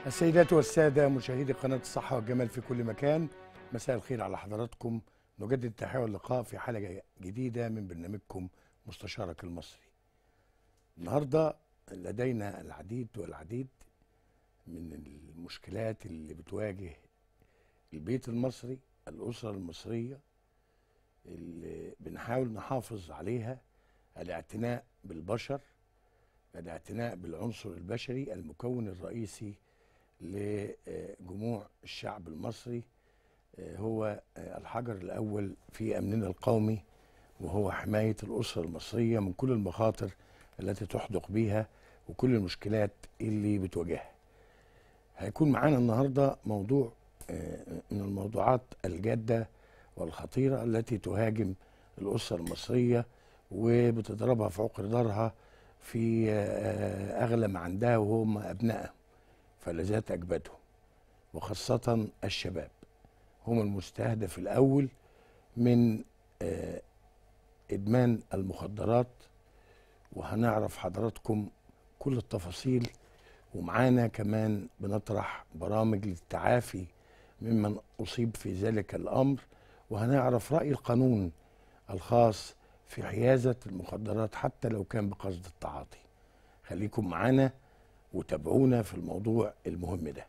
السيدات والسادة مشاهدي قناة الصحة والجمال في كل مكان مساء الخير على حضراتكم نجدد التحية واللقاء في حلقة جديدة من برنامجكم مستشارك المصري النهاردة لدينا العديد والعديد من المشكلات اللي بتواجه البيت المصري الأسرة المصرية اللي بنحاول نحافظ عليها الاعتناء بالبشر الاعتناء بالعنصر البشري المكون الرئيسي لجموع الشعب المصري هو الحجر الأول في أمننا القومي وهو حماية الأسرة المصرية من كل المخاطر التي تحدق بها وكل المشكلات اللي بتواجهها هيكون معانا النهاردة موضوع من الموضوعات الجادة والخطيرة التي تهاجم الأسرة المصرية وبتضربها في عقر دارها في أغلى ما عندها وهم أبنائها فلذات أجبادهم وخاصة الشباب هم المستهدف الأول من إدمان المخدرات وهنعرف حضراتكم كل التفاصيل ومعانا كمان بنطرح برامج للتعافي ممن أصيب في ذلك الأمر وهنعرف رأي القانون الخاص في حيازة المخدرات حتى لو كان بقصد التعاطي خليكم معانا وتابعونا في الموضوع المهم ده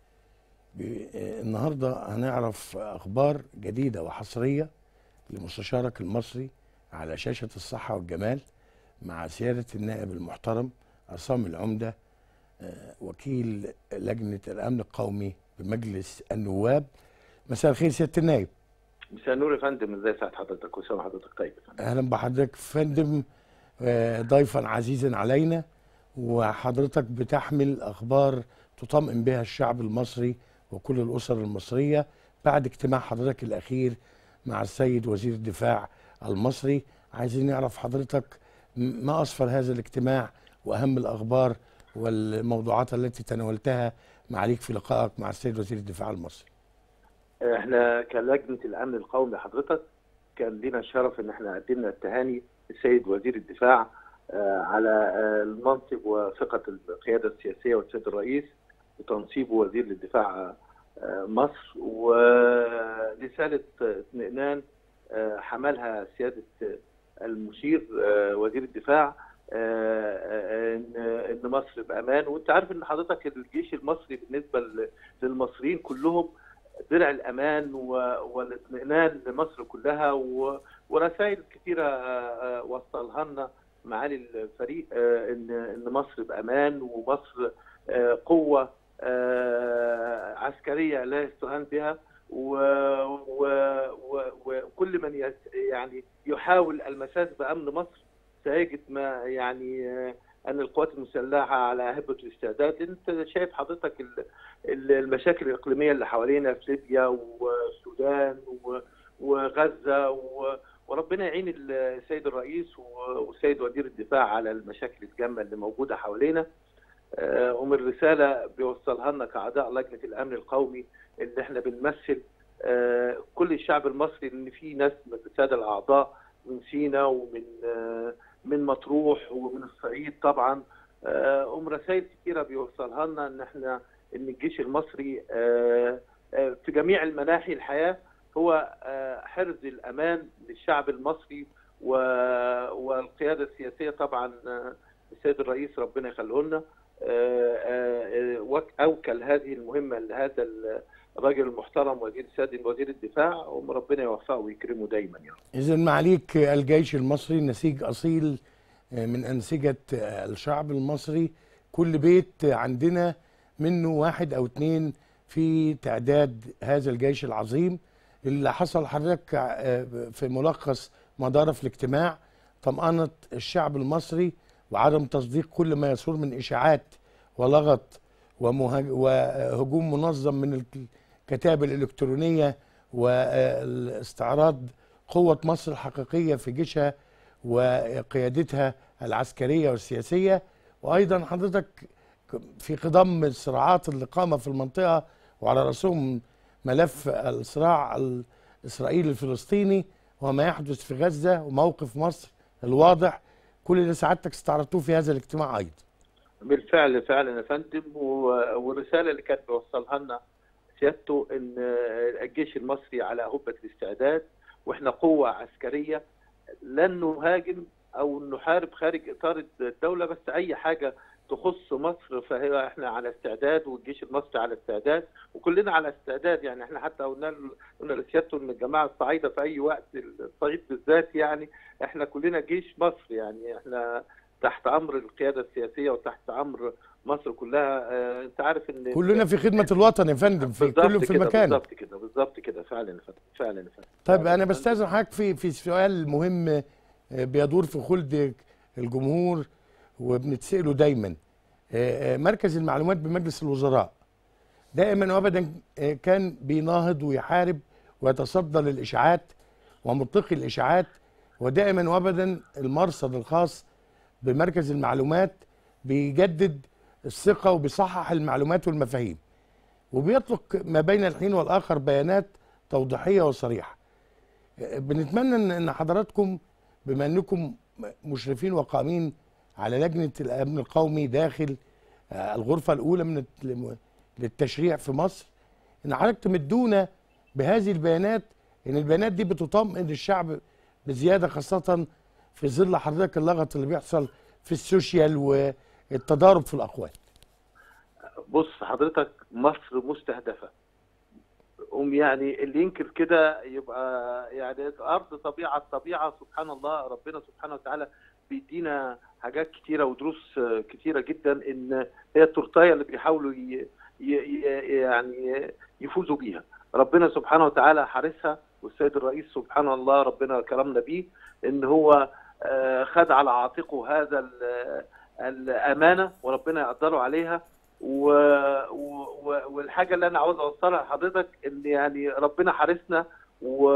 النهاردة هنعرف أخبار جديدة وحصرية لمستشارك المصري على شاشة الصحة والجمال مع سيادة النائب المحترم عصام العمدة وكيل لجنة الأمن القومي بمجلس النواب مساء الخير سيادة النائب مساء النور يا فندم ازي سعد حضرتك وسام حضرتك طيب اهلا بحضرتك فندم ضيفا عزيزا علينا وحضرتك بتحمل اخبار تطمئن بها الشعب المصري وكل الاسر المصريه بعد اجتماع حضرتك الاخير مع السيد وزير الدفاع المصري عايزين نعرف حضرتك ما اسفر هذا الاجتماع واهم الاخبار والموضوعات التي تناولتها معاليك في لقائك مع السيد وزير الدفاع المصري احنا كلجنه الامن القومي حضرتك كان لنا الشرف ان احنا قدمنا التهاني للسيد وزير الدفاع على المنصب وثقه القياده السياسيه والسيد الرئيس بتنصيبه وزير للدفاع مصر ورساله اطمئنان حملها سياده المشير وزير الدفاع ان ان مصر بامان وانت عارف ان حضرتك الجيش المصري بالنسبه للمصريين كلهم درع الامان والاطمئنان لمصر كلها ورسائل كثيره وصلها لنا معالي الفريق ان ان مصر بامان ومصر قوه عسكريه لا يستهان بها وكل من يعني يحاول المساس بامن مصر سيجد ما يعني ان القوات المسلحه على هبه الاستعداد انت شايف حضرتك المشاكل الاقليميه اللي حوالينا في ليبيا والسودان وغزه وربنا يعين السيد الرئيس والسيد وزير الدفاع على المشاكل الجامه اللي موجوده حوالينا ومن رساله بيوصلها لنا كاعضاء لجنه الامن القومي اللي احنا بنمثل كل الشعب المصري ان في ناس من الساده الاعضاء من سينا ومن من مطروح ومن الصعيد طبعا ام رسائل كثيره بيوصلها لنا ان احنا ان الجيش المصري في جميع المناحي الحياه هو حرز الامان للشعب المصري والقياده السياسيه طبعا السيد الرئيس ربنا يخليه لنا اوكل هذه المهمه لهذا الراجل المحترم وزير السيد وزير الدفاع وربنا يوفقه ويكرمه دايما يا رب. اذا معاليك الجيش المصري نسيج اصيل من انسجه الشعب المصري كل بيت عندنا منه واحد او اتنين في تعداد هذا الجيش العظيم اللي حصل حضرتك في ملخص مدار في الاجتماع طمأنة الشعب المصري وعدم تصديق كل ما يصور من اشاعات ولغط وهجوم منظم من الكتائب الإلكترونية واستعراض قوة مصر الحقيقية في جيشها وقيادتها العسكرية والسياسية وأيضا حضرتك في قدم الصراعات اللي قامت في المنطقة وعلى رأسهم ملف الصراع الإسرائيلي الفلسطيني وما يحدث في غزة وموقف مصر الواضح كل اللي سعادتك استعرضتوه في هذا الاجتماع أيضا بالفعل فعلا يا فندم و- والرساله اللي كان بيوصلها لنا سيادته ان الجيش المصري على هبه الاستعداد واحنا قوه عسكريه لن نهاجم او نحارب خارج اطار الدوله بس اي حاجه تخص مصر فهي احنا على استعداد والجيش المصري على استعداد وكلنا على استعداد يعني احنا حتى قلنا ل- قلنا لسيادته ان الجماعه الصعيده في اي وقت الصعيد بالذات يعني احنا كلنا جيش مصر يعني احنا تحت امر القياده السياسيه وتحت امر مصر كلها اه انت عارف ان كلنا في خدمه الوطن يا فندم في بالظبط كله في كده، مكان بالظبط كده بالظبط كده فعلا يا فندم فعلا يا فندم طيب فعلاً انا يا فندم. بستاذن حضرتك في في سؤال مهم آه، بيدور في خلد الجمهور وبنتساله دايما آه، آه، مركز المعلومات بمجلس الوزراء دائما وابدا آه، كان بيناهض ويحارب ويتصدى للاشاعات ومتقي الاشاعات ودائما وابدا المرصد الخاص بمركز المعلومات بيجدد الثقه وبيصحح المعلومات والمفاهيم وبيطلق ما بين الحين والاخر بيانات توضيحيه وصريحه بنتمنى ان إن حضراتكم بما انكم مشرفين وقائمين على لجنه الامن القومي داخل آه، الغرفه الاولى من الت- للتشريع في مصر ان حضرتك تمدونا بهذه البيانات ان البيانات دي بتطمئن الشعب بزياده خاصه في ظل حضرتك اللغط اللي بيحصل في السوشيال والتضارب في الاقوال بص حضرتك مصر مستهدفه هم يعني اللي ينكر كده يبقى يعني ارض طبيعه الطبيعه سبحان الله ربنا سبحانه وتعالى بيدينا حاجات كتيره ودروس كتيره جدا ان هي التورتايه اللي بيحاولوا ي... ي... ي- يعني يفوزوا بيها ربنا سبحانه وتعالى حارسها والسيد الرئيس سبحان الله ربنا كرمنا بيه ان هو آه، خد على عاتقه هذا ال- الامانه وربنا يقدره عليها و... و... و- والحاجه اللي انا عاوز اوصلها لحضرتك ان يعني ربنا حارسنا و...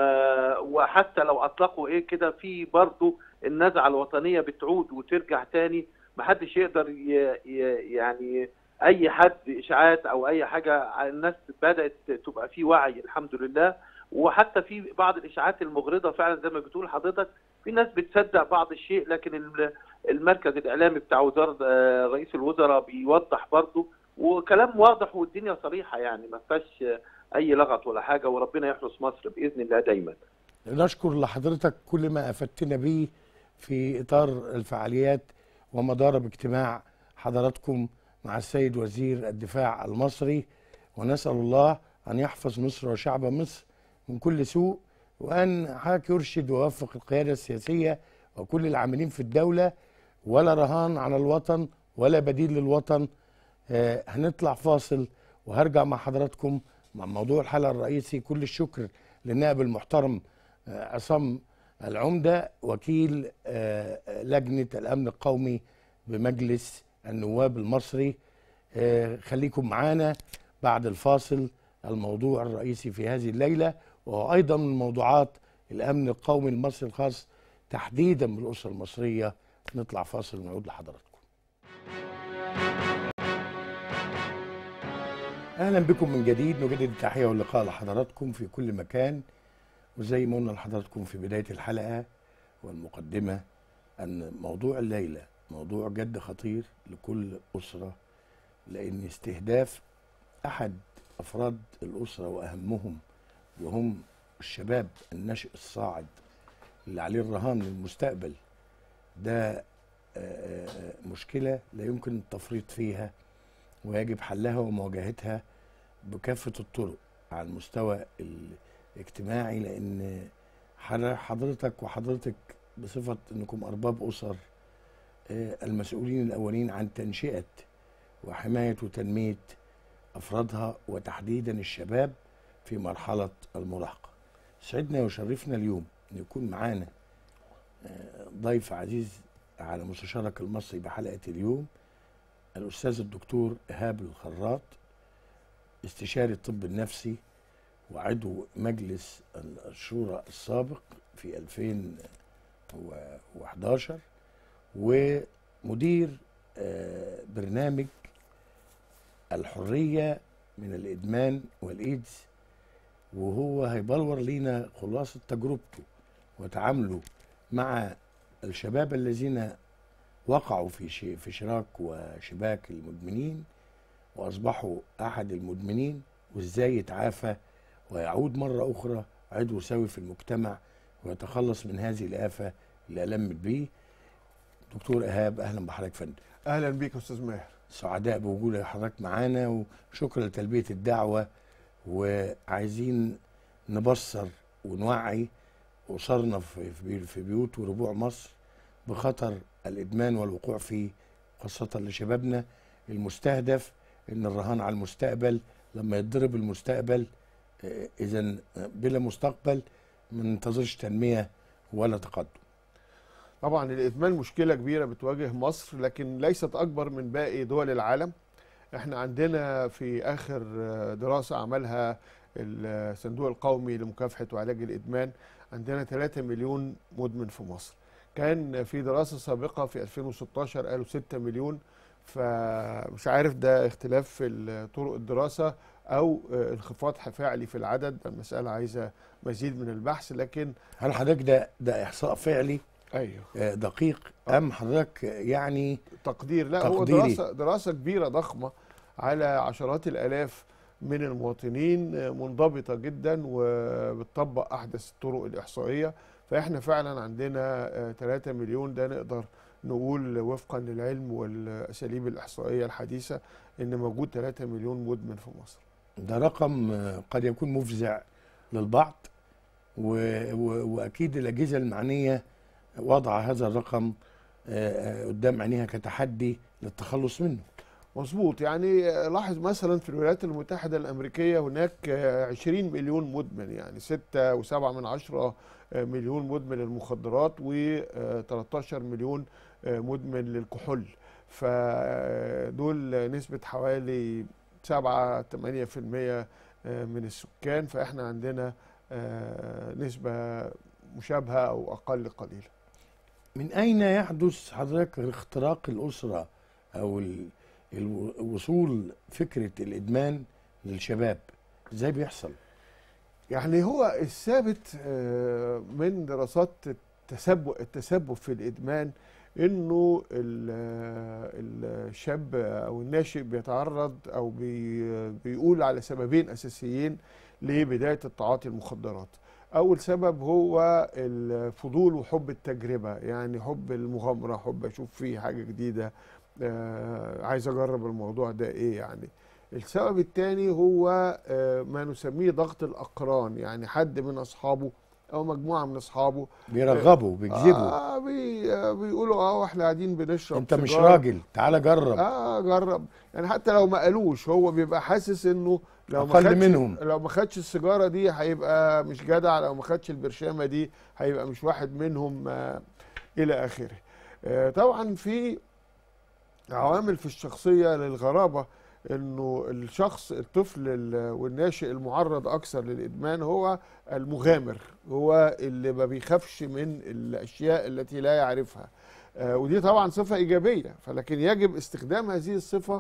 وحتى لو اطلقوا ايه كده في برضه النزعه الوطنيه بتعود وترجع تاني محدش يقدر ي... ي... يعني اي حد اشاعات او اي حاجه الناس بدات تبقى في وعي الحمد لله وحتى في بعض الاشاعات المغرضه فعلا زي ما بتقول حضرتك في ناس بتصدق بعض الشيء لكن ال- المركز الاعلامي بتاع وزاره آه، رئيس الوزراء بيوضح برضه وكلام واضح والدنيا صريحه يعني ما فيهاش آه، اي لغط ولا حاجه وربنا يحرس مصر باذن الله دايما نشكر لحضرتك كل ما افدتنا به في اطار الفعاليات ومدار باجتماع حضراتكم مع السيد وزير الدفاع المصري ونسال الله ان يحفظ مصر وشعب مصر من كل سوء وان حضرتك يرشد ويوفق القياده السياسيه وكل العاملين في الدوله ولا رهان على الوطن ولا بديل للوطن آه، هنطلع فاصل وهرجع مع حضراتكم مع موضوع الحلقه الرئيسي كل الشكر للنائب المحترم آه، عصام العمده وكيل آه، آه، لجنه الامن القومي بمجلس النواب المصري آه، خليكم معانا بعد الفاصل الموضوع الرئيسي في هذه الليله وهو ايضا من موضوعات الامن القومي المصري الخاص تحديدا بالاسره المصريه نطلع فاصل ونعود لحضراتكم اهلا بكم من جديد نجدد التحيه واللقاء لحضراتكم في كل مكان وزي ما قلنا لحضراتكم في بدايه الحلقه والمقدمه ان موضوع الليله موضوع جد خطير لكل اسره لان استهداف احد افراد الاسره واهمهم وهم الشباب الناشئ الصاعد اللي عليه الرهان للمستقبل ده آه، آه، مشكله لا يمكن التفريط فيها ويجب حلها ومواجهتها بكافه الطرق على المستوى الاجتماعي لان حضر- حضرتك وحضرتك بصفه انكم ارباب اسر آه، المسؤولين الاولين عن تنشئه وحمايه وتنميه افرادها وتحديدا الشباب في مرحله المراهقه. سعدنا وشرفنا اليوم ان يكون معانا آه، ضيف عزيز على مستشارك المصري بحلقه اليوم الاستاذ الدكتور ايهاب الخراط استشاري الطب النفسي وعضو مجلس الشورى السابق في 2011 ومدير آه، برنامج الحرية من الإدمان والإيدز وهو هيبلور لينا خلاصة تجربته وتعامله مع الشباب الذين وقعوا في شي في شراك وشباك المدمنين واصبحوا احد المدمنين وازاي يتعافى ويعود مره اخرى عضو سوي في المجتمع ويتخلص من هذه الافه اللي المت بيه دكتور ايهاب اهلا بحضرتك فندم اهلا بيك يا استاذ ماهر سعداء بوجود حضرتك معانا وشكرا لتلبيه الدعوه وعايزين نبصر ونوعي اسرنا في في في بيوت وربوع مصر بخطر الادمان والوقوع فيه خاصه لشبابنا المستهدف ان الرهان على المستقبل لما يتضرب المستقبل اذا بلا مستقبل ما ننتظرش تنميه ولا تقدم طبعا الادمان مشكله كبيره بتواجه مصر لكن ليست اكبر من باقي دول العالم احنا عندنا في اخر دراسه عملها الصندوق القومي لمكافحه وعلاج الادمان عندنا 3 مليون مدمن في مصر كان في دراسه سابقه في 2016 قالوا 6 مليون فمش عارف ده اختلاف في طرق الدراسه او انخفاض فعلي في العدد المساله عايزه مزيد من البحث لكن هل حضرتك ده ده احصاء فعلي ايوه دقيق ام حضرتك يعني تقدير لا تقديري. هو دراسه دراسه كبيره ضخمه على عشرات الالاف من المواطنين منضبطه جدا وبتطبق احدث الطرق الاحصائيه فاحنا فعلا عندنا 3 مليون ده نقدر نقول وفقا للعلم والاساليب الاحصائيه الحديثه ان موجود 3 مليون مدمن في مصر ده رقم قد يكون مفزع للبعض و... و... واكيد الاجهزه المعنيه وضع هذا الرقم قدام عينيها كتحدي للتخلص منه مظبوط يعني لاحظ مثلا في الولايات المتحدة الأمريكية هناك 20 مليون مدمن يعني 6 و7 من عشرة مليون مدمن للمخدرات و13 مليون مدمن للكحول فدول نسبة حوالي 7 8% من السكان فاحنا عندنا نسبة مشابهة أو أقل قليلا من أين يحدث حضرتك اختراق الأسرة أو الوصول فكرة الإدمان للشباب إزاي بيحصل؟ يعني هو الثابت من دراسات التسبب التسبب في الإدمان انه الشاب او الناشئ بيتعرض او بي بيقول على سببين اساسيين لبدايه التعاطي المخدرات اول سبب هو الفضول وحب التجربه يعني حب المغامره حب اشوف فيه حاجه جديده آه عايز اجرب الموضوع ده ايه يعني السبب الثاني هو آه ما نسميه ضغط الاقران يعني حد من اصحابه او مجموعه من اصحابه بيرغبوا بيجذبوا آه بي آه بيقولوا اه احنا قاعدين بنشرب انت مش راجل تعالى جرب اه جرب يعني حتى لو ما قالوش هو بيبقى حاسس انه لو ما اقل منهم لو ما خدش السيجاره دي هيبقى مش جدع لو ما خدش البرشامه دي هيبقى مش واحد منهم آه الى اخره آه طبعا في عوامل في الشخصيه للغرابه انه الشخص الطفل والناشئ المعرض اكثر للادمان هو المغامر هو اللي ما بيخافش من الاشياء التي لا يعرفها آه ودي طبعا صفه ايجابيه فلكن يجب استخدام هذه الصفه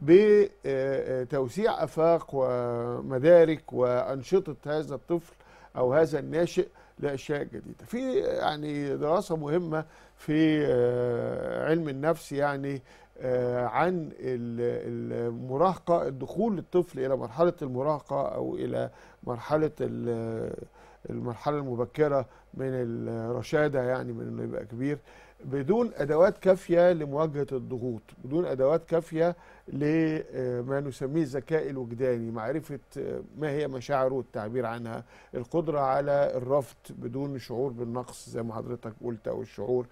بتوسيع افاق ومدارك وانشطه هذا الطفل او هذا الناشئ لاشياء جديده في يعني دراسه مهمه في علم النفس يعني عن المراهقه الدخول الطفل الى مرحله المراهقه او الى مرحله المرحله المبكره من الرشاده يعني من انه يبقى كبير بدون ادوات كافيه لمواجهه الضغوط بدون ادوات كافيه لما نسميه الذكاء الوجداني معرفه ما هي مشاعره والتعبير عنها القدره على الرفض بدون شعور بالنقص زي ما حضرتك قلت او الشعور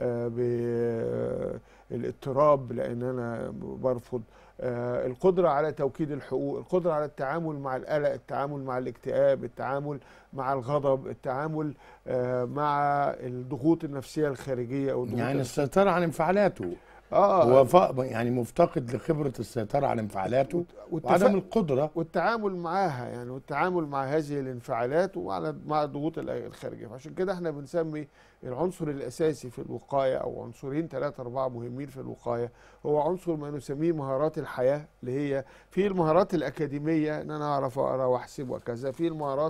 بالاضطراب لان انا برفض القدرة على توكيد الحقوق القدرة على التعامل مع القلق التعامل مع الاكتئاب التعامل مع الغضب التعامل مع الضغوط النفسية الخارجية أو يعني السيطرة على انفعالاته اه هو يعني مفتقد لخبرة السيطرة على انفعالاته وعدم القدرة والتعامل معاها يعني والتعامل مع هذه الانفعالات ومع مع الضغوط الخارجية عشان كده احنا بنسمي العنصر الأساسي في الوقاية أو عنصرين ثلاثة أربعة مهمين في الوقاية هو عنصر ما نسميه مهارات الحياة اللي هي في المهارات الأكاديمية إن أنا أعرف أقرأ وأحسب وكذا في المهارات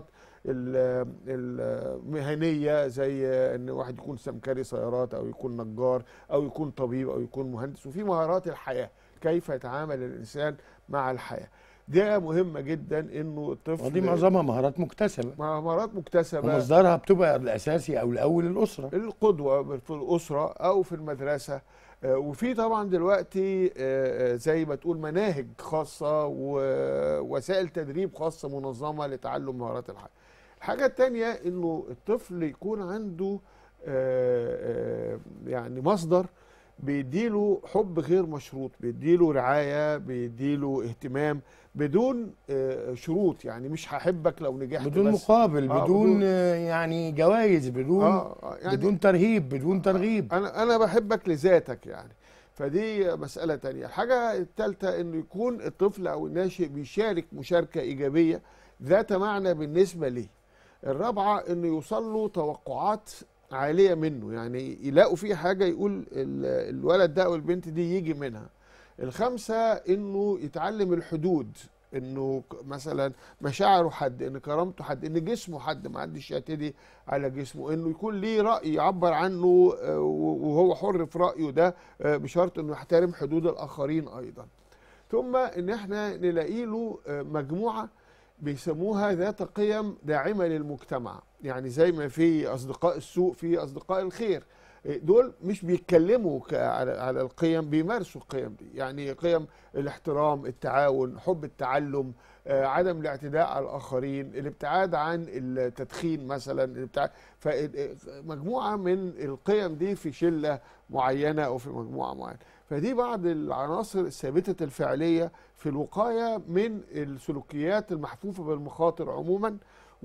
ال- المهنيه زي ان واحد يكون سمكري سيارات او يكون نجار او يكون طبيب او يكون مهندس وفي مهارات الحياه كيف يتعامل الانسان مع الحياه ده مهمه جدا انه الطفل ودي معظمها مهارات مكتسبه مهارات مكتسبه ومصدرها بتبقى الاساسي او الاول الاسره القدوة في الأسرة أو في المدرسة آه، وفي طبعا دلوقتي آه، آه، زي ما تقول مناهج خاصة ووسائل تدريب خاصة منظمة لتعلم مهارات الحياة الحاجة التانية إنه الطفل يكون عنده آه، آه، يعني مصدر بيديله حب غير مشروط بيديله رعاية بيديله اهتمام بدون آه، شروط يعني مش هحبك لو نجحت بدون بس مقابل آه، بدون بدون- آه، يعني جوائز بدون آه آه، يعني بدون ترهيب بدون ترغيب انا انا بحبك لذاتك يعني فدي مسألة تانية الحاجة الثالثة انه يكون الطفل او الناشئ بيشارك مشاركة ايجابية ذات معنى بالنسبة ليه الرابعة انه يوصل له توقعات عالية منه يعني يلاقوا فيه حاجة يقول ال- الولد ده او البنت دي يجي منها الخامسة انه يتعلم الحدود انه ك- مثلا مشاعره حد ان كرامته حد ان جسمه حد ما حدش يعتدي على جسمه انه يكون ليه راي يعبر عنه آه، وهو حر في رايه ده آه، بشرط انه يحترم حدود الاخرين ايضا ثم ان احنا نلاقي له آه، مجموعه بيسموها ذات قيم داعمه للمجتمع يعني زي ما في اصدقاء السوء في اصدقاء الخير آه، دول مش بيتكلموا ك- على على القيم بيمارسوا القيم دي يعني قيم الاحترام التعاون حب التعلم آه، عدم الاعتداء على الاخرين الابتعاد عن التدخين مثلا الابتعاد فمجموعه من القيم دي في شله معينه او في مجموعه معينه فدي بعض العناصر الثابته الفعليه في الوقايه من السلوكيات المحفوفه بالمخاطر عموما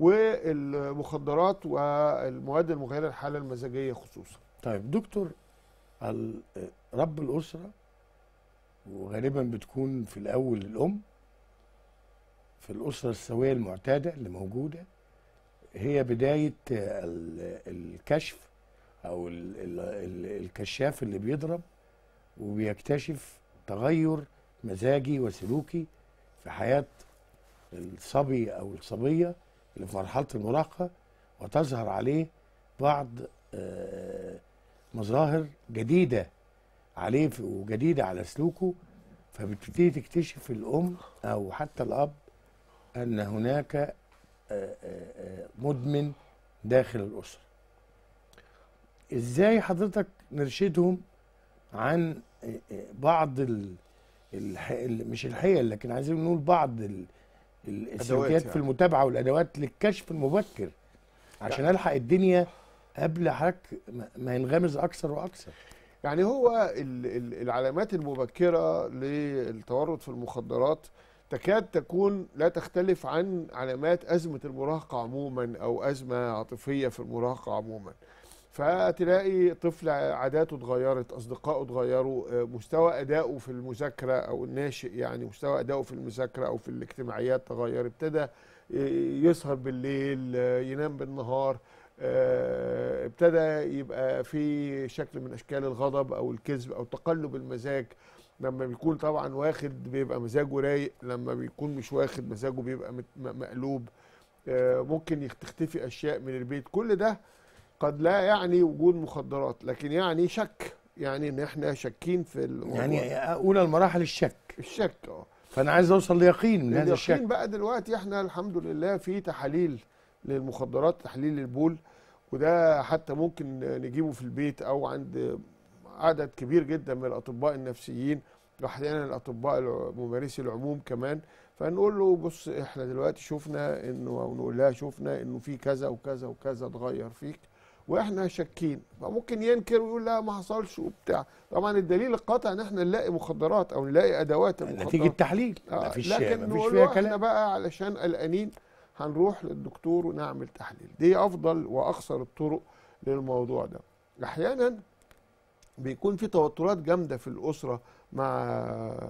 والمخدرات والمواد المغيره للحاله المزاجيه خصوصا طيب دكتور ال- رب الاسره وغالبا بتكون في الاول الام في الاسره السويه المعتاده اللي موجوده هي بدايه ال- الكشف او ال- ال- ال- الكشاف اللي بيضرب وبيكتشف تغير مزاجي وسلوكي في حياه الصبي او الصبيه اللي في مرحله المراهقه وتظهر عليه بعض آه، مظاهر جديده عليه في- وجديده على سلوكه فبتبتدي تكتشف الام او حتى الاب ان هناك آه، آه، آه، مدمن داخل الاسره ازاي حضرتك نرشدهم عن آه، آه، بعض ال... الح... ال- مش الحيل لكن عايزين نقول بعض ال... ال- السلوكيات يعني. في المتابعه والادوات للكشف المبكر عشان الحق الدنيا قبل حضرتك ما- ما ينغمز اكثر واكثر يعني هو ال- ال- العلامات المبكرة للتورط في المخدرات تكاد تكون لا تختلف عن علامات أزمة المراهقة عموما أو أزمة عاطفية في المراهقة عموما فتلاقي طفل عاداته اتغيرت أصدقائه اتغيروا آه، مستوى أدائه في المذاكرة أو الناشئ يعني مستوى أدائه في المذاكرة أو في الاجتماعيات تغير ابتدى آه، يسهر بالليل آه، ينام بالنهار آه، ابتدى يبقى في شكل من اشكال الغضب او الكذب او تقلب المزاج لما بيكون طبعا واخد بيبقى مزاجه رايق لما بيكون مش واخد مزاجه بيبقى مت- م- مقلوب آه، ممكن يخ- تختفي اشياء من البيت كل ده قد لا يعني وجود مخدرات لكن يعني شك يعني ان احنا شاكين في الموضوع يعني اولى المراحل الشك الشك اه فانا عايز اوصل ليقين من هذا اليقين الشك بقى دلوقتي احنا الحمد لله في تحاليل للمخدرات تحليل البول وده حتى ممكن نجيبه في البيت او عند عدد كبير جدا من الاطباء النفسيين واحيانا الاطباء الع- ممارسي العموم كمان فنقول له بص احنا دلوقتي شفنا انه او نقول لها شفنا انه في كذا وكذا وكذا اتغير فيك واحنا شاكين فممكن ينكر ويقول لا ما حصلش وبتاع طبعا الدليل القاطع ان احنا نلاقي مخدرات او نلاقي ادوات المخدرات نتيجه تحليل آه، مفيش لكن مفيش نقول فيها له احنا كلام بقى علشان قلقانين هنروح للدكتور ونعمل تحليل دي افضل واقصر الطرق للموضوع ده احيانا بيكون في توترات جامده في الاسره مع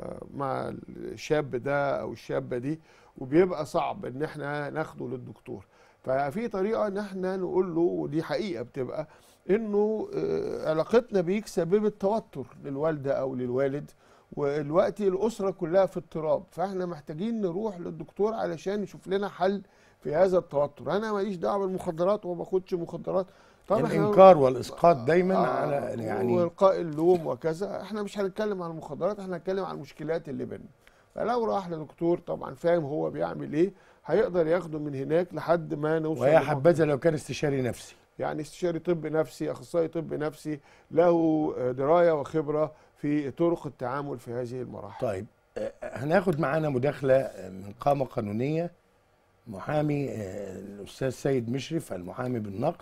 مع الشاب ده او الشابه دي وبيبقى صعب ان احنا ناخده للدكتور ففي طريقه ان احنا نقول له ودي حقيقه بتبقى انه آه، علاقتنا بيك سببت توتر للوالده او للوالد والوقت الاسره كلها في اضطراب فاحنا محتاجين نروح للدكتور علشان يشوف لنا حل في هذا التوتر انا ماليش دعوه بالمخدرات وما باخدش مخدرات طب إحنا- الانكار والاسقاط دايما آه، على يعني والقاء اللوم وكذا احنا مش هنتكلم عن المخدرات احنا هنتكلم عن المشكلات اللي بيننا فلو راح لدكتور طبعا فاهم هو بيعمل ايه هيقدر ياخده من هناك لحد ما نوصل ويا لموقف. حبذا لو كان استشاري نفسي يعني استشاري طب نفسي اخصائي طب نفسي له درايه وخبره في طرق التعامل في هذه المراحل طيب آه، هناخد معانا مداخله آه، من قامه قانونيه محامي آه، الاستاذ سيد مشرف المحامي بالنقد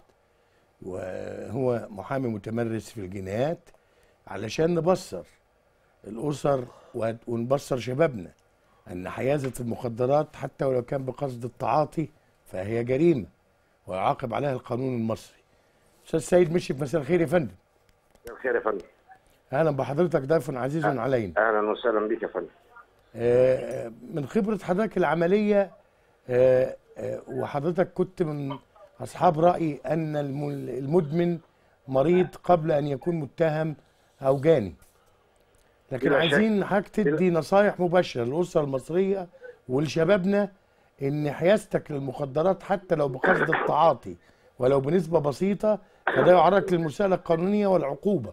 وهو محامي متمرس في الجنايات علشان نبصر الاسر و- ونبصر شبابنا ان حيازه المخدرات حتى ولو كان بقصد التعاطي فهي جريمه ويعاقب عليها القانون المصري استاذ سيد مشرف مساء الخير يا فندم الخير يا فندم اهلا بحضرتك ضيف عزيز علينا اهلا وسهلا بك يا فندم آه، من خبرة حضرتك العملية آه، آه، وحضرتك كنت من أصحاب رأي أن الم- المدمن مريض قبل أن يكون متهم أو جاني لكن بلا شك. عايزين حضرتك تدي نصايح مباشرة للأسرة المصرية ولشبابنا إن حيازتك للمخدرات حتى لو بقصد التعاطي ولو بنسبة بسيطة فده يعرضك للمساءلة القانونية والعقوبة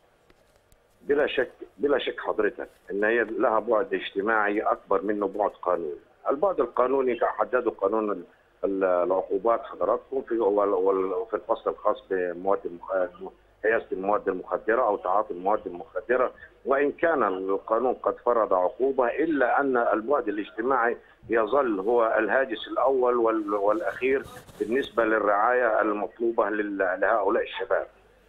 بلا شك بلا شك حضرتك ان هي لها بعد اجتماعي اكبر منه بعد قانوني البعد القانوني حدده قانون ال- ال- العقوبات حضراتكم في وال- وال- في الفصل الخاص بمواد المخ- حيازه المواد المخدره او تعاطي المواد المخدره وان كان القانون قد فرض عقوبه الا ان البعد الاجتماعي يظل هو الهاجس الاول وال- والاخير بالنسبه للرعايه المطلوبه لل- لهؤلاء الشباب.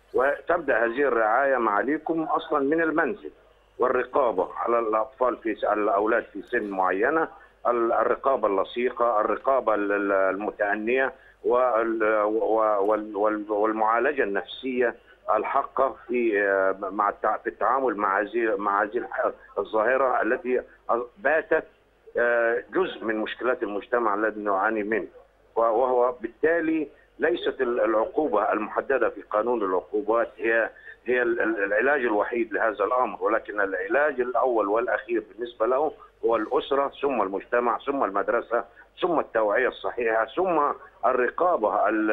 وتبدا هذه الرعايه معاليكم اصلا من المنزل والرقابه على الاطفال في على الاولاد في سن معينه ال- الرقابه اللصيقه الرقابه ال- ال- المتانيه وال- و- وال- وال- والمعالجه النفسيه الحقه في آه، مع التع- في التعامل مع هذه مع هذه الح- الظاهره التي باتت آه، جزء من مشكلات المجتمع الذي نعاني منه وهو بالتالي ليست ال- العقوبة المحددة في قانون العقوبات هي هي ال- ال- العلاج الوحيد لهذا الأمر ولكن العلاج الأول والأخير بالنسبة له هو الأسرة ثم المجتمع ثم المدرسة ثم التوعية الصحيحة ثم الرقابة ال-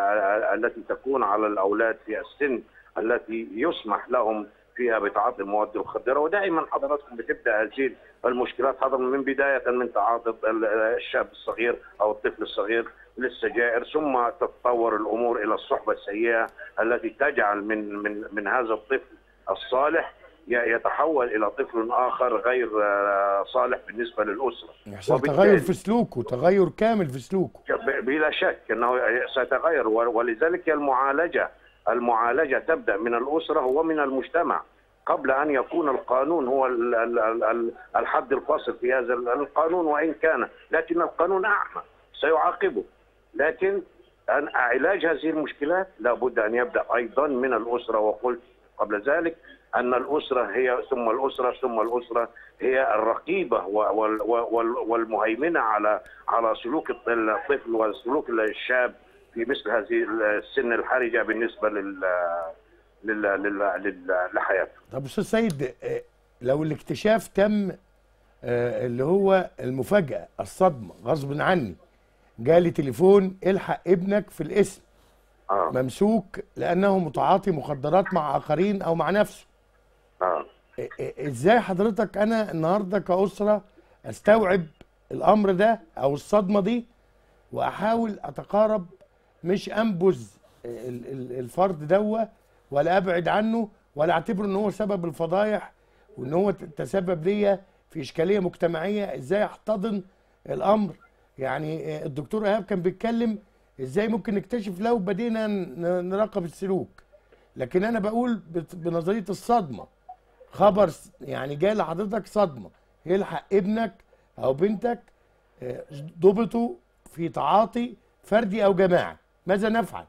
التي تكون على الأولاد في السن التي يسمح لهم فيها بتعاطي المواد المخدرة ودائما حضراتكم بتبدأ هذه المشكلات حضر من بداية من تعاطي ال- الشاب الصغير أو الطفل الصغير للسجائر ثم تتطور الامور الى الصحبه السيئه التي تجعل من من من هذا الطفل الصالح ي- يتحول الى طفل اخر غير آه، صالح بالنسبه للاسره. يحصل وبالتالي- تغير في سلوكه تغير كامل في سلوكه ب- بلا شك انه سيتغير و- ولذلك المعالجه المعالجه تبدا من الاسره ومن المجتمع قبل ان يكون القانون هو ال- ال- ال- ال- الحد الفاصل في هذا ال- القانون وان كان لكن القانون اعمى سيعاقبه لكن أن علاج هذه المشكلات لابد ان يبدا ايضا من الاسره وقلت قبل ذلك ان الاسره هي ثم الاسره ثم الاسره هي الرقيبه و- وال- وال- والمهيمنه على على سلوك الطفل وسلوك الشاب في مثل هذه السن الحرجه بالنسبه لل لل لل لل- لحياته. طب استاذ سيد آه، لو الاكتشاف تم آه، اللي هو المفاجأة الصدمة غصب عني جالي تليفون الحق ابنك في الاسم اه ممسوك لأنه متعاطي مخدرات مع آخرين أو مع نفسه اه آه، آه، ازاي حضرتك أنا النهاردة كأسرة استوعب الأمر ده أو الصدمة دي وأحاول أتقارب مش أنبذ ال- ال- الفرد دوا ولا أبعد عنه ولا أعتبره إن هو سبب الفضايح وإن هو ت- تسبب ليا في إشكالية مجتمعية إزاي أحتضن الأمر يعني آه، الدكتور إيهاب كان بيتكلم إزاي ممكن نكتشف لو بدينا ن- نراقب السلوك لكن أنا بقول بت- بنظرية الصدمة خبر س- يعني جاي لحضرتك صدمة يلحق ابنك أو بنتك آه، ضبطوا في تعاطي فردي أو جماعي ماذا نفعل؟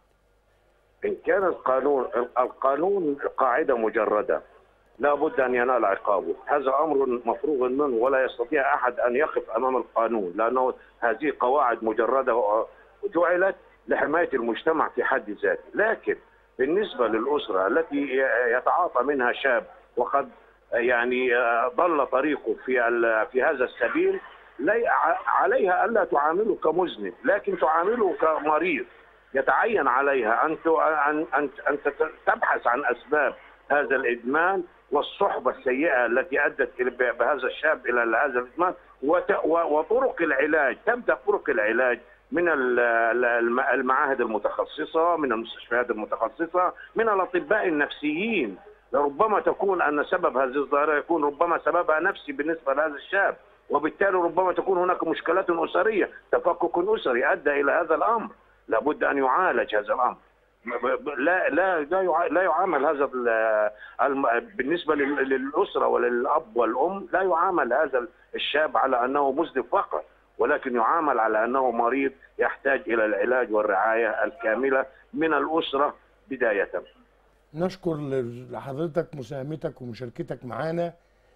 ان كان القانون القانون قاعده مجرده لا بد ان ينال عقابه، هذا امر مفروغ منه ولا يستطيع احد ان يقف امام القانون لانه هذه قواعد مجرده جعلت لحمايه المجتمع في حد ذاته، لكن بالنسبه للاسره التي يتعاطى منها شاب وقد يعني ضل طريقه في ال- في هذا السبيل لا ع- عليها الا تعامله كمذنب لكن تعامله كمريض يتعين عليها ان ت- ان ان ان تت- تبحث عن اسباب هذا الادمان والصحبه السيئه التي ادت إلى- بهذا الشاب الى هذا الادمان وت- و- وطرق العلاج تبدا طرق العلاج من ال- ال- الم- المعاهد المتخصصه من المستشفيات المتخصصه من الاطباء النفسيين ربما تكون ان سبب هذه الظاهره يكون ربما سببها نفسي بالنسبه لهذا الشاب وبالتالي ربما تكون هناك مشكلات اسريه تفكك اسري ادى الى هذا الامر لابد ان يعالج هذا الامر ب- ب- لا لا لا يع- لا يعامل هذا ال- الم- بالنسبه لل- للاسره وللاب والام لا يعامل هذا الشاب على انه مذنب فقط ولكن يعامل على انه مريض يحتاج الى العلاج والرعايه الكامله من الاسره بدايه. نشكر لحضرتك مساهمتك ومشاركتك معانا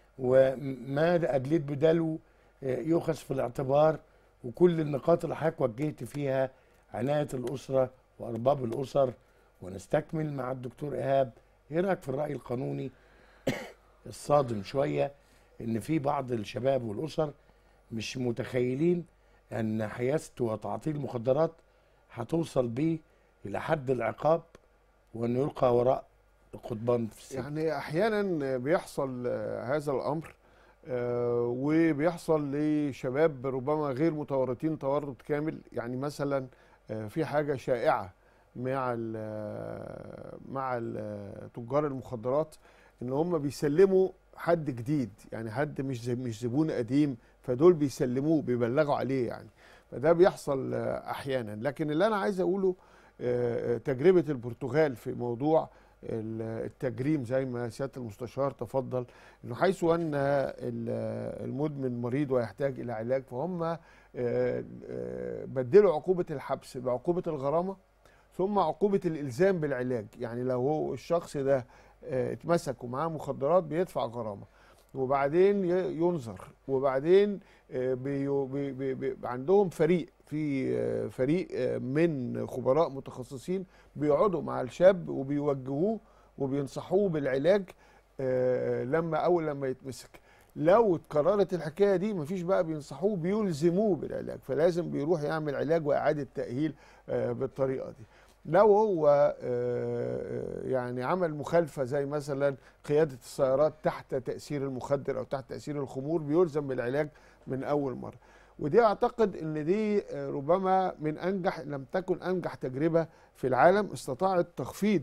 وما أدليت بدلو آه، يؤخذ في الاعتبار وكل النقاط اللي حضرتك وجهت فيها عناية الأسرة وأرباب الأسر ونستكمل مع الدكتور إيهاب إيه رأيك في الرأي القانوني الصادم شوية إن في بعض الشباب والأسر مش متخيلين أن حيازته وتعاطيه المخدرات هتوصل بيه إلى حد العقاب وأنه يلقى وراء القضبان في السجن يعني احيانا بيحصل آه، هذا الامر آه، وبيحصل لشباب ربما غير متورطين تورط كامل يعني مثلا آه، في حاجه شائعه مع ال مع ال تجار المخدرات ان هم بيسلموا حد جديد يعني حد مش زي مش زبون قديم فدول بيسلموه بيبلغوا عليه يعني فده بيحصل آه، احيانا لكن اللي انا عايز اقوله آه، آه، تجربه البرتغال في موضوع ال- التجريم زي ما سياده المستشار تفضل انه حيث ان ال- المدمن مريض ويحتاج الى علاج فهم آه، آه، بدلوا عقوبه الحبس بعقوبه الغرامه ثم عقوبه الالزام بالعلاج يعني لو هو الشخص ده آه، اتمسك ومعاه مخدرات بيدفع غرامه وبعدين ي- ينظر وبعدين آه، بي بي بي بي عندهم فريق في آه، فريق آه، من خبراء متخصصين بيقعدوا مع الشاب وبيوجهوه وبينصحوه بالعلاج آه، لما اول لما يتمسك لو اتكررت الحكايه دي مفيش بقى بينصحوه بيلزموه بالعلاج فلازم بيروح يعمل علاج واعاده تاهيل آه، بالطريقه دي لو هو آه، يعني عمل مخالفه زي مثلا قياده السيارات تحت تاثير المخدر او تحت تاثير الخمور بيلزم بالعلاج من اول مره ودي اعتقد ان دي آه، ربما من انجح لم تكن انجح تجربه في العالم استطاعت تخفيض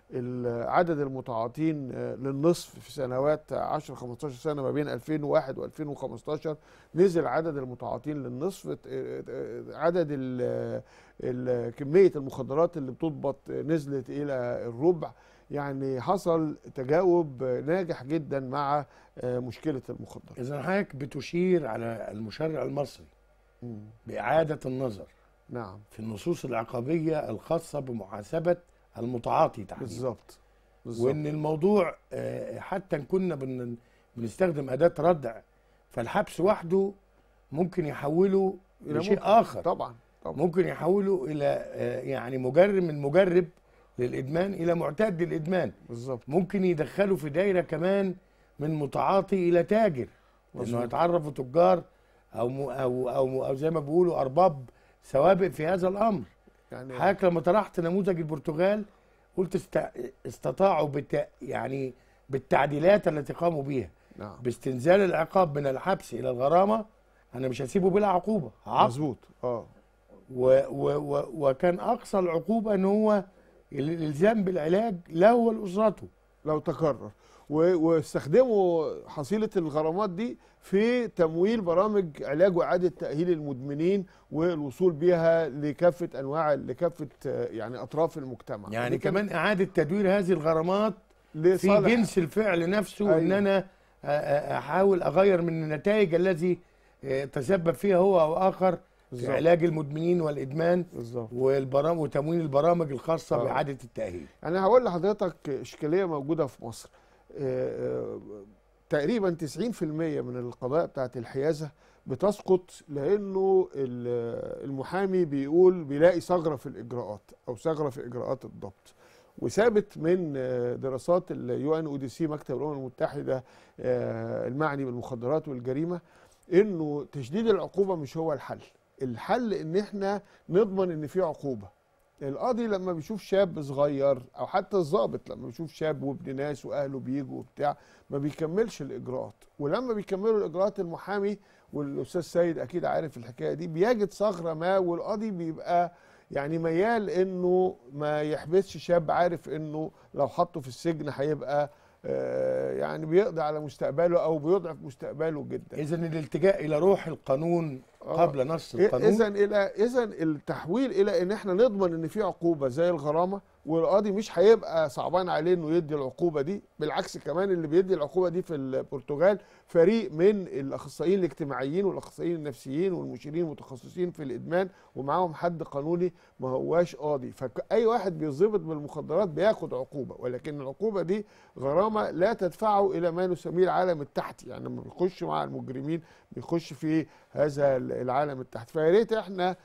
ال- عدد المتعاطين آه، للنصف في سنوات 10 15 سنه ما بين 2001 و2015 نزل عدد المتعاطين للنصف آه، آه، عدد ال- ال- كميه المخدرات اللي بتضبط آه، نزلت الى الربع يعني حصل تجاوب آه، ناجح جدا مع آه، مشكله المخدرات إذا حضرتك بتشير على المشرع المصري مم. بإعادة النظر نعم في النصوص العقابية الخاصة بمحاسبة المتعاطي تحديدا بالظبط بالظبط وإن الموضوع آه، حتى إن كنا بن- بنستخدم أداة ردع فالحبس وحده ممكن يحوله إلى لشيء ممكن. آخر طبعا طبعا ممكن يحوله إلى آه، يعني مجرب من مجرب للإدمان إلى معتاد للإدمان بالظبط ممكن يدخله في دايرة كمان من متعاطي إلى تاجر لأنه مظبوط. يتعرفوا تجار أو م- أو أو أو زي ما بيقولوا أرباب سوابق في هذا الأمر يعني حضرتك لما طرحت نموذج البرتغال قلت است... استطاعوا بت... يعني بالتعديلات التي قاموا بها نعم باستنزال العقاب من الحبس الى الغرامه انا مش هسيبه بلا عقوبه عقب مظبوط اه و... و... و... وكان اقصى العقوبه ان هو الالزام بالعلاج له ولاسرته لو تكرر و- واستخدموا حصيله الغرامات دي في تمويل برامج علاج واعاده تاهيل المدمنين والوصول بيها لكافه انواع لكافه آه، يعني اطراف المجتمع يعني دي كانت كمان اعاده تدوير هذه الغرامات في لصالح جنس الفعل نفسه أيوة. ان انا أ- أ- احاول اغير من النتائج الذي آه، تسبب فيها هو او اخر في بالظبط. علاج المدمنين والادمان بالظبط والبرامج وتمويل البرامج الخاصه آه. باعاده التاهيل يعني هقول لحضرتك اشكاليه موجوده في مصر آه، آه، تقريبا 90% من القضايا بتاعت الحيازه بتسقط لانه ال- المحامي بيقول بيلاقي ثغره في الاجراءات او ثغره في اجراءات الضبط وثابت من آه، دراسات اليو ان او دي سي مكتب الامم المتحده آه، المعني بالمخدرات والجريمه انه تشديد العقوبه مش هو الحل الحل ان احنا نضمن ان في عقوبه القاضي لما بيشوف شاب صغير او حتى الضابط لما بيشوف شاب وابن ناس واهله بيجوا وبتاع ما بيكملش الاجراءات ولما بيكملوا الاجراءات المحامي والاستاذ سيد اكيد عارف الحكايه دي بيجد ثغره ما والقاضي بيبقى يعني ميال انه ما يحبسش شاب عارف انه لو حطه في السجن هيبقى آه، يعني بيقضي على مستقبله او بيضعف مستقبله جدا اذا الالتجاء الى روح القانون آه. قبل نص القانون اذا الى اذا التحويل الى ان احنا نضمن ان في عقوبه زي الغرامه والقاضي مش هيبقى صعبان عليه انه يدي العقوبه دي بالعكس كمان اللي بيدي العقوبه دي في البرتغال فريق من الاخصائيين الاجتماعيين والاخصائيين النفسيين والمشيرين المتخصصين في الادمان ومعاهم حد قانوني ما هواش قاضي فاي واحد بيظبط بالمخدرات بياخد عقوبه ولكن العقوبه دي غرامه لا تدفعه الى ما نسميه العالم التحتي يعني لما بيخش مع المجرمين بيخش في هذا العالم التحتي فيا ريت احنا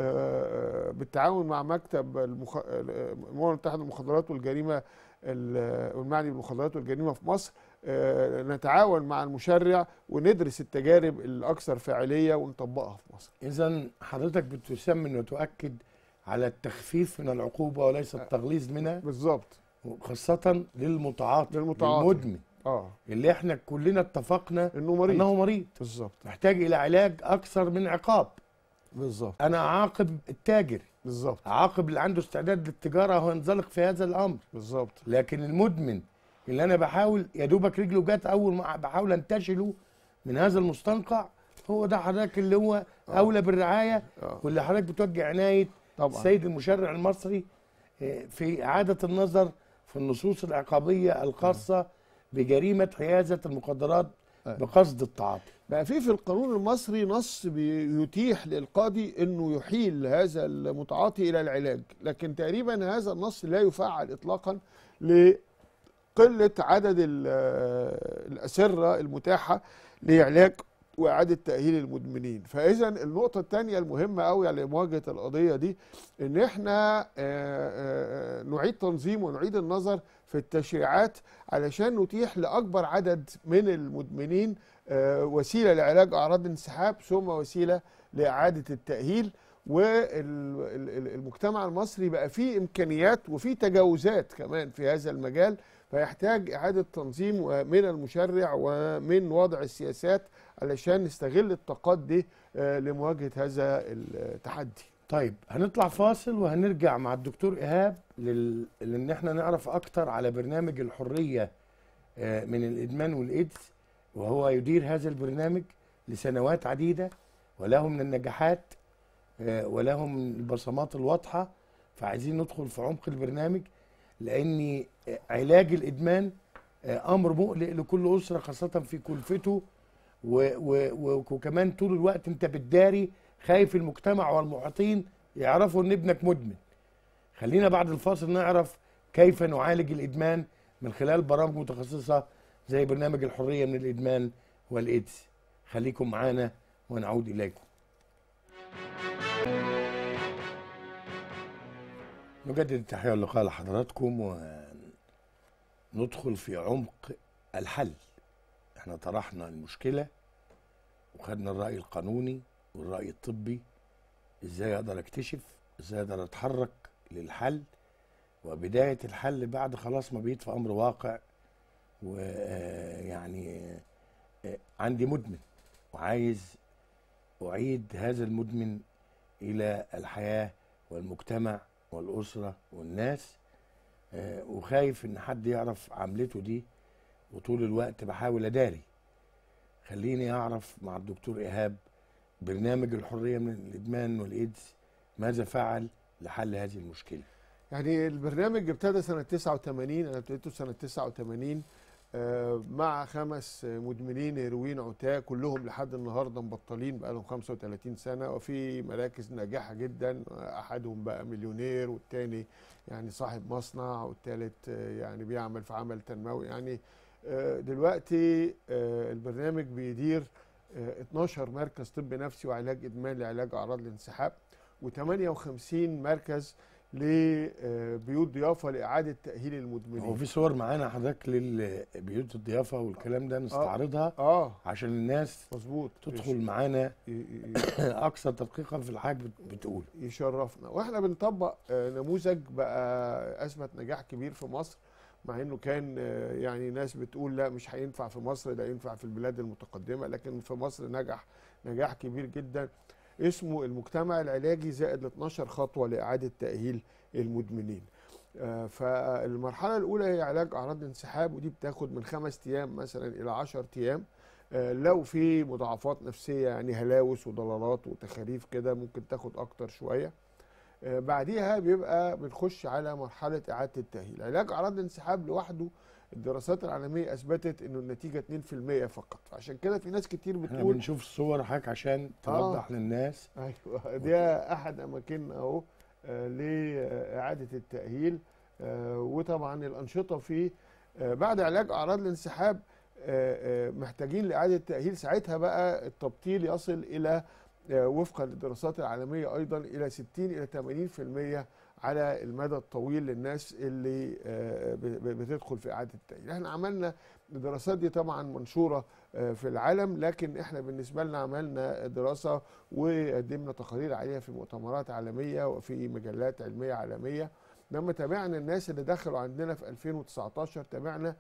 آه، بالتعاون مع مكتب المخ... الامم المتحده للمخدرات والجريمه ال- والمعني بالمخدرات والجريمه في مصر آه، نتعاون مع المشرع وندرس التجارب الاكثر فاعليه ونطبقها في مصر اذا حضرتك بتسمن وتؤكد على التخفيف من العقوبه وليس التغليظ منها بالظبط خاصه للمتعاطي للمتعاطي. للمدمن اه اللي احنا كلنا اتفقنا انه مريض انه مريض بالظبط محتاج الى علاج اكثر من عقاب بالظبط انا اعاقب التاجر بالظبط اعاقب اللي عنده استعداد للتجاره وينزلق في هذا الامر بالظبط لكن المدمن اللي انا بحاول يا دوبك رجله جت اول ما بحاول انتشله من هذا المستنقع هو ده حضرتك اللي هو اولى بالرعايه اه واللي حضرتك بتوجه عنايه طبعا السيد المشرع المصري آه، في اعاده النظر في النصوص العقابيه الخاصه بجريمه حيازه المخدرات أيوة. بقصد التعاطي بقى في في القانون المصري نص بيتيح للقاضي انه يحيل هذا المتعاطي الى العلاج لكن تقريبا هذا النص لا يفعل اطلاقا لقله عدد ال- الاسره المتاحه لعلاج واعاده تاهيل المدمنين فاذا النقطه الثانيه المهمه قوي لمواجهه القضيه دي ان احنا آه، آه، آه، نعيد تنظيم ونعيد النظر في التشريعات علشان نتيح لاكبر عدد من المدمنين آه، وسيله لعلاج اعراض الانسحاب ثم وسيله لاعاده التاهيل والمجتمع المصري بقى فيه امكانيات وفيه تجاوزات كمان في هذا المجال فيحتاج اعاده تنظيم من المشرع ومن وضع السياسات علشان نستغل الطاقات دي آه، لمواجهه هذا التحدي طيب هنطلع فاصل وهنرجع مع الدكتور ايهاب لل... لان احنا نعرف اكتر على برنامج الحريه آه، من الادمان والايدز وهو يدير هذا البرنامج لسنوات عديده وله من النجاحات آه، وله من البصمات الواضحه فعايزين ندخل في عمق البرنامج لان آه، علاج الادمان آه، امر مقلق لكل اسره خاصه في كلفته و... و... و... وكمان طول الوقت انت بتداري خايف المجتمع والمحيطين يعرفوا ان ابنك مدمن خلينا بعد الفاصل نعرف كيف نعالج الادمان من خلال برامج متخصصه زي برنامج الحريه من الادمان والايدز خليكم معانا ونعود اليكم نجدد التحيه واللقاء لحضراتكم وندخل في عمق الحل احنا طرحنا المشكله وخدنا الراي القانوني والرأي الطبي ازاي اقدر اكتشف ازاي اقدر اتحرك للحل وبداية الحل بعد خلاص ما بقيت في امر واقع ويعني عندي مدمن وعايز اعيد هذا المدمن الى الحياة والمجتمع والاسرة والناس آه، وخايف ان حد يعرف عملته دي وطول الوقت بحاول اداري خليني اعرف مع الدكتور ايهاب برنامج الحريه من الادمان والايدز ماذا فعل لحل هذه المشكله يعني البرنامج ابتدى سنة 89 أنا ابتديته سنة 89 آه، مع خمس مدمنين هيروين عتاة كلهم لحد النهارده مبطلين بقى لهم 35 سنة وفي مراكز ناجحة جدا أحدهم بقى مليونير والتاني يعني صاحب مصنع والتالت آه، يعني بيعمل في عمل تنموي يعني آه، دلوقتي آه، البرنامج بيدير آه، 12 مركز طب نفسي وعلاج إدمان لعلاج أعراض الانسحاب و58 مركز لبيوت ضيافه لاعاده تاهيل هو المدمنين في صور معانا حضرتك للبيوت الضيافه والكلام ده نستعرضها اه عشان الناس مظبوط تدخل معانا ي- ي- اكثر تدقيقا في الحاجه بت- بتقول يشرفنا واحنا بنطبق آه، نموذج بقى اثبت نجاح كبير في مصر مع انه كان آه، يعني ناس بتقول لا مش هينفع في مصر ده ينفع في البلاد المتقدمه لكن في مصر نجح نجاح كبير جدا اسمه المجتمع العلاجي زائد ال 12 خطوه لاعاده تاهيل المدمنين آه، فالمرحله الاولى هي علاج اعراض الانسحاب ودي بتاخد من خمس ايام مثلا الى 10 ايام آه، لو في مضاعفات نفسيه يعني هلاوس وضلالات وتخاريف كده ممكن تاخد اكتر شويه آه، بعديها بيبقى بنخش على مرحله اعاده التاهيل علاج اعراض الانسحاب لوحده الدراسات العالميه اثبتت انه النتيجه 2% فقط عشان كده في ناس كتير احنا بتقول بنشوف الصور حضرتك عشان توضح للناس ايوه ده احد اماكننا اهو آه، لاعاده التاهيل آه، وطبعا الانشطه فيه آه، بعد علاج اعراض الانسحاب آه، آه، محتاجين لاعاده تاهيل ساعتها بقى التبطيل يصل الى آه، وفقا للدراسات العالميه ايضا الى 60 الى 80% على المدى الطويل للناس اللي آه، ب- ب- بتدخل في اعاده التاهيل احنا عملنا الدراسات دي طبعا منشوره آه، في العالم لكن احنا بالنسبه لنا عملنا دراسه وقدمنا تقارير عليها في مؤتمرات عالميه وفي مجلات علميه عالميه لما تابعنا الناس اللي دخلوا عندنا في 2019 تابعنا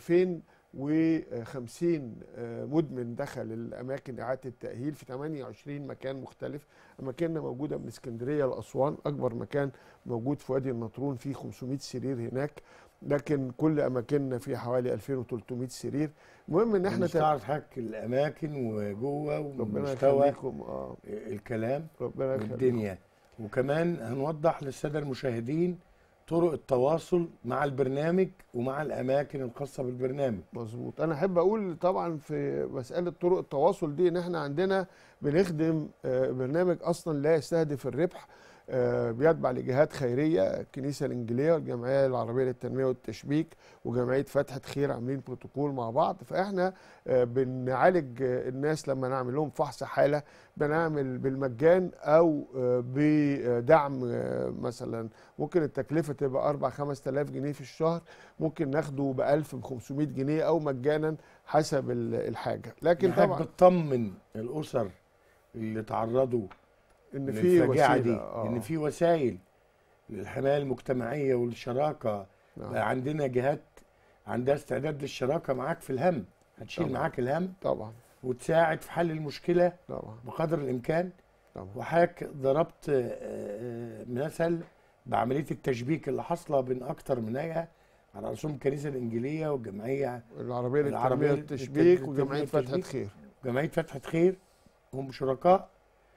2050 آه، مدمن دخل الاماكن اعاده التاهيل في 28 مكان مختلف اماكننا موجوده من اسكندريه لاسوان اكبر مكان موجود في وادي النطرون فيه 500 سرير هناك لكن كل اماكننا فيه حوالي 2300 سرير المهم ان احنا تا- نستعرض حضرتك الاماكن وجوه ربنا ومستوى يخليكم اه الكلام ربنا يخليكم والدنيا وكمان هنوضح للساده المشاهدين طرق التواصل مع البرنامج ومع الاماكن الخاصه بالبرنامج مظبوط انا احب اقول طبعا في مساله طرق التواصل دي ان احنا عندنا بنخدم آه، برنامج اصلا لا يستهدف الربح آه، بيتبع لجهات خيريه الكنيسه الانجيليه والجمعيه العربيه للتنميه والتشبيك وجمعيه فتحه خير عاملين بروتوكول مع بعض فاحنا آه، بنعالج آه، الناس لما نعمل لهم فحص حاله بنعمل بالمجان او آه، بدعم آه، مثلا ممكن التكلفه تبقى 4 5000 جنيه في الشهر ممكن ناخده ب 1000 ب 500 جنيه او مجانا حسب ال- الحاجه لكن حضرتك طبعا بتطمن الاسر اللي تعرضوا ان في للفاجعه وسيله دي آه. ان في وسائل للحمايه المجتمعيه والشراكه نعم. بقى عندنا جهات عندها استعداد للشراكه معاك في الهم هتشيل طبعا. معاك الهم طبعا وتساعد في حل المشكله طبعا بقدر الامكان طبعا وحضرتك ضربت آه، آه، مثل بعمليه التشبيك اللي حاصله بين اكتر من هيئه على رسوم الكنيسه الانجيليه والجمعيه العربيه العربية للتنميه والتشبيك للتنمية وجمعيه فتحه والتشبيك. خير جمعيه فتحه خير هم شركاء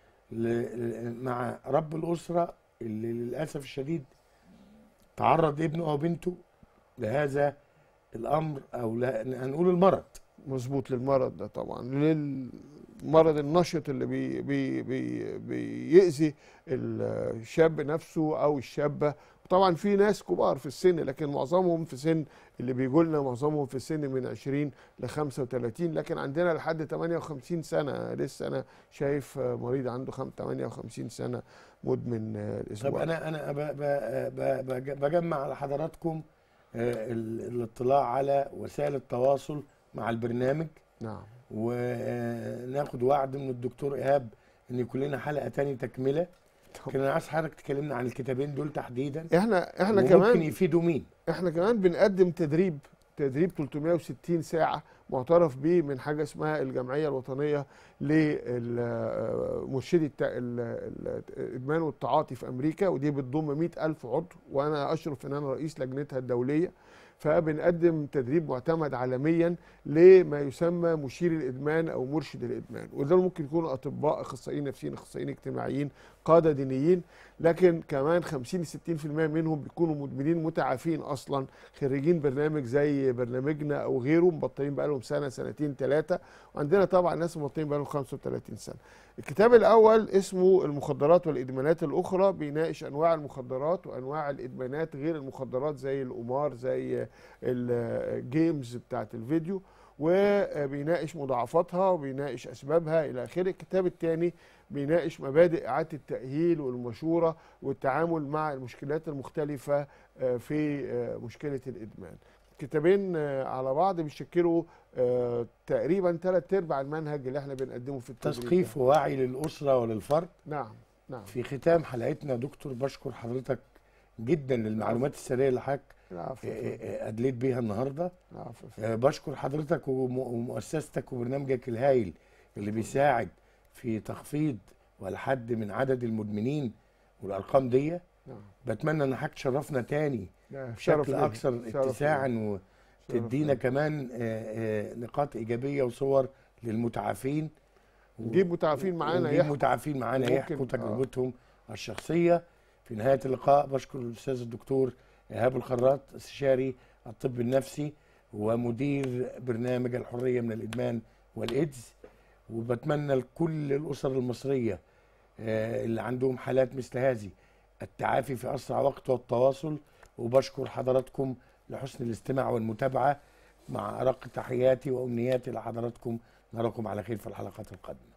ل- مع رب الاسره اللي للاسف الشديد تعرض ابنه او بنته لهذا الامر او لا هنقول المرض مظبوط للمرض ده طبعا للمرض النشط اللي بي بي بي بيأذي الشاب نفسه او الشابه طبعا في ناس كبار في السن لكن معظمهم في سن اللي بيجوا لنا معظمهم في السن من 20 ل 35 لكن عندنا لحد 58 سنه لسه انا شايف مريض عنده خم- 58 سنه مدمن طب الاسبوع انا انا ب- ب- ب- بج- بجمع على حضراتكم آه، ال- الاطلاع على وسائل التواصل مع البرنامج نعم وناخد وعد من الدكتور ايهاب ان يكون لنا حلقه تاني تكمله طب. كان انا عايز حضرتك تكلمنا عن الكتابين دول تحديدا احنا احنا وممكن كمان يفيدوا مين احنا كمان بنقدم تدريب تدريب 360 ساعة معترف به من حاجة اسمها الجمعية الوطنية لمرشدي الت- ال- ال- الإدمان والتعاطي في أمريكا ودي بتضم 100 ألف عضو وأنا أشرف إن أنا رئيس لجنتها الدولية فبنقدم تدريب معتمد عالميا لما يسمى مشير الادمان او مرشد الادمان وده ممكن يكونوا اطباء اخصائيين نفسيين اخصائيين اجتماعيين قاده دينيين لكن كمان 50 60% منهم بيكونوا مدمنين متعافين اصلا خريجين برنامج زي برنامجنا او غيره مبطلين بقالهم سنه سنتين ثلاثه وعندنا طبعا ناس مبطلين بقالهم 35 سنه الكتاب الاول اسمه المخدرات والادمانات الاخرى بيناقش انواع المخدرات وانواع الادمانات غير المخدرات زي القمار زي الجيمز بتاعت الفيديو وبيناقش مضاعفاتها وبيناقش اسبابها الى اخره الكتاب الثاني بيناقش مبادئ اعاده التاهيل والمشوره والتعامل مع المشكلات المختلفه آه، في آه، مشكله الادمان كتابين آه، على بعض بيشكلوا آه، تقريبا ثلاث ارباع المنهج اللي احنا بنقدمه في التدريب ده. تثقيف ووعي للاسره وللفرد نعم نعم في ختام حلقتنا دكتور بشكر حضرتك جدا للمعلومات السريه اللي حضرتك العفو آه، آه، ادليت بيها النهارده العفو آه، بشكر حضرتك وم- ومؤسستك وبرنامجك الهايل اللي بيساعد في تخفيض والحد من عدد المدمنين والارقام دي نعم بتمنى ان حضرتك تشرفنا تاني لا، شرف بشكل ليا. اكثر شرف اتساعا ليا. وتدينا ليا. كمان آه، آه، نقاط ايجابيه وصور للمتعافين و- نجيب متعافين معانا ونجيب يحكوا. متعافين معانا ممكن، يحكوا آه. تجربتهم الشخصيه في نهايه اللقاء بشكر الاستاذ الدكتور ايهاب الخراط استشاري الطب النفسي ومدير برنامج الحريه من الادمان والايدز وبتمنى لكل الاسر المصريه آه، اللي عندهم حالات مثل هذه التعافي في اسرع وقت والتواصل وبشكر حضراتكم لحسن الاستماع والمتابعه مع ارق تحياتي وامنياتي لحضراتكم نراكم على خير في الحلقات القادمه